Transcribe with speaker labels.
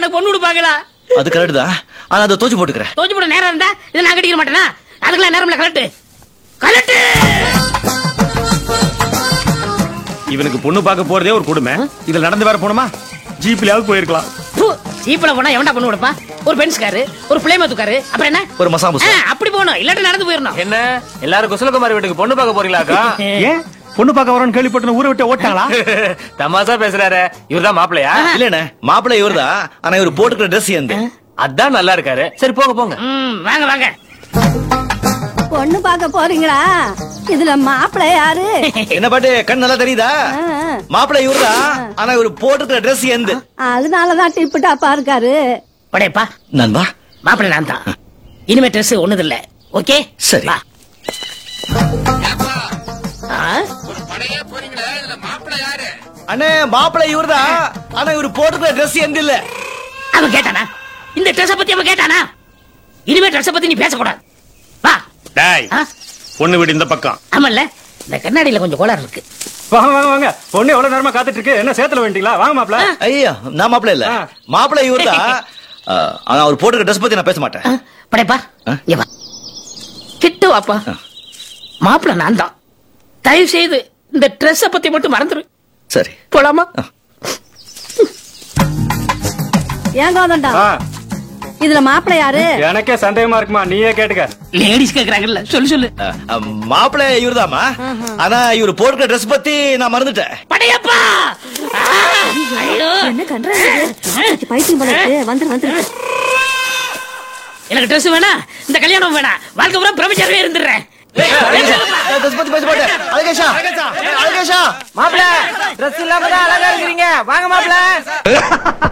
Speaker 1: எனக்கு பொண்ணு கொடுப்பாங்களா
Speaker 2: அது கரெக்ட் தான் ஆனா அதை தோச்சு போட்டுக்கிறேன்
Speaker 1: தோச்சு போட நேரம் இருந்தா இதை நான் கட்டிக்க மாட்டேனா அதுக்கெல்லாம் நேரம்ல கலட்டு கலட்டு
Speaker 3: இவனுக்கு பொண்ணு பார்க்க போறதே ஒரு கொடுமை இதுல நடந்து வேற போணுமா ஜீப்லயாவது போயிருக்கலாம்
Speaker 1: பு, ஜீப்ல போனா எவன்டா பொண்ணு கொடுப்பா ஒரு பென்ஸ் காரு ஒரு பிளேமத்து காரு அப்புறம் என்ன
Speaker 2: ஒரு மசாலா
Speaker 1: ஆ, அப்படி போகணும் இல்லாட்டி நடந்து போயிடணும்
Speaker 4: என்ன எல்லாரும் குசலகுமாரி வீட்டுக்கு பொண்ணு பார்க்க போறீங்களாக்கா
Speaker 3: ஏன் பொண்ணு பார்க்க வரோன்னு கேள்விப்பட்ட ஊரை விட்டு ஓட்டாங்களா
Speaker 4: தமாசா பேசுறாரு இவர்தான் மாப்பிள்ளையா
Speaker 2: இல்லண்ணே மாப்பிள்ளை இவர்தான் ஆனா இவர் போட்டுக்கிற ட்ரெஸ் எந்த
Speaker 4: அதான் நல்லா இருக்காரு சரி போங்க போங்க
Speaker 1: ம், வாங்க வாங்க
Speaker 5: பொண்ணு பார்க்க போறீங்களா இதுல மாப்பிள்ளை யாரு
Speaker 2: என்ன பாட்டு கண் நல்லா தெரியுதா
Speaker 5: ஆ, ஆ.
Speaker 2: மாப்பிள்ளை இவர்தான் ஆனா இவர் போட்டுக்கிற ட்ரெஸ் எந்த
Speaker 5: அதனாலதான் டிப்பு டாப்பா இருக்காரு
Speaker 1: படையப்பா
Speaker 2: நண்பா
Speaker 1: மாப்பிள்ளை நான் தான் இனிமே ட்ரெஸ் ஒண்ணுது இல்ல ஓகே
Speaker 2: சரி.
Speaker 1: வா. ஆ?
Speaker 2: அண்ணே மாப்பிள்ளை இவர்தான் ஆனா இவர் போட்டுக்கிற ட்ரெஸ் எந்த இல்ல
Speaker 1: அவன் கேட்டானா இந்த ட்ரெஸ் பத்தி அவன் கேட்டானா இனிமே ட்ரெஸ் பத்தி நீ பேசக்கூடாது வா
Speaker 3: டாய்
Speaker 1: ஆ?
Speaker 3: பொண்ணு வீடு இந்த பக்கம்
Speaker 1: ஆமல்ல இந்த கண்ணாடியில கொஞ்சம் கோளாறு இருக்கு
Speaker 3: வாங்க வாங்க வாங்க பொண்ணு எவ்வளவு நேரமா காத்துட்டு இருக்கு என்ன சேத்துல வேண்டிங்களா வாங்க மாப்ள
Speaker 2: ஐயா நான் மாப்பிள்ளை இல்ல
Speaker 3: ஆ.
Speaker 2: மாப்பிள்ளை இவர்தான் ஆ, ஆனா அவர் போட்டுக்கிற ட்ரெஸ் பத்தி நான் பேச மாட்டேன்
Speaker 1: ஆ? படையப்பா
Speaker 2: ஆ?
Speaker 1: இங்க வா கிட்ட வாப்பா மாப்பிள்ளை நான் தான் தயவு செய்து இந்த ட்ரெஸ் பத்தி மட்டும் மறந்துரு
Speaker 2: சரி
Speaker 1: போலாமா
Speaker 5: ஏன் கோதண்டா
Speaker 3: ஆ,
Speaker 5: இதுல மாப்பிள்ளை யாரு
Speaker 3: எனக்கே சந்தேகமா இருக்குமா நீயே கேட்டுக்க
Speaker 1: லேடிஸ் கேக்குறாங்கல்ல சொல்லு சொல்லு
Speaker 2: ஆ, ஆ, மாப்பிள்ளை இவர்தாம்மா ஆனா இவர் போட்டுக்கிற ட்ரெஸ் பத்தி நான் மறந்துட்டேன்
Speaker 1: படையப்பா ஆ! ஐயோ!
Speaker 5: என்ன கன்றாங்க பைத்தியம் போல இருக்கு வந்துரு வந்துரு
Speaker 1: எனக்கு ட்ரெஸ் வேணா இந்த கல்யாணம் வேணாம் வாழ்க்கை பூரா பிரபஞ்சரவே இருந்துடுறேன்
Speaker 2: ட்ரெஸ் பத்தி பேச மாட்டேன் அழகேஷா அழகேஷா
Speaker 4: மாப்பிள்ள ட்ரெஸ் இல்லாம தான் அழகா இருக்கிறீங்க வாங்க மாப்பிள்ள